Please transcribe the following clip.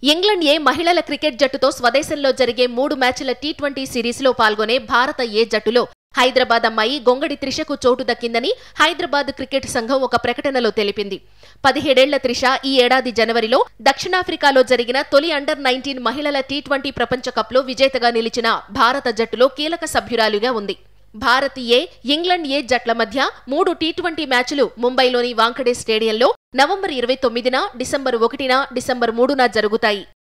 England ఏ మహిళల cricket జట్టుతో స్వదేశంలో జరిగే మూడు మ్యాచ్ల టీ ట్వంటీ సిరీస్లో పాల్గొనే భారత ఏ జట్టులో హైదరాబాద్ అమ్మాయి గొంగడి త్రిషకు చోటు దక్కిందని హైదరాబాద్ క్రికెట్ సంఘం ఒక ప్రకటనలో తెలిపింది పదిహేడేళ్ల త్రిష ఈ ఏడాది జనవరిలో దక్షిణాఫ్రికాలో జరిగిన తొలి అండర్ నైన్టీన్ మహిళల టీ ట్వంటీ ప్రపంచ కప్లో విజేతగా నిలిచిన భారత జట్టులో కీలక సభ్యురాలిగా ఉంది భారత్ ఏ ఇంగ్లండ్ ఏ జట్ల మధ్య మూడు టీ ట్వంటీ మ్యాచ్లు ముంబైలోని వాంఖడే స్టేడియంలో నవంబర్ ఇరవై తొమ్మిదిన డిసెంబర్ ఒకటిన డిసెంబర్ మూడున జరుగుతాయి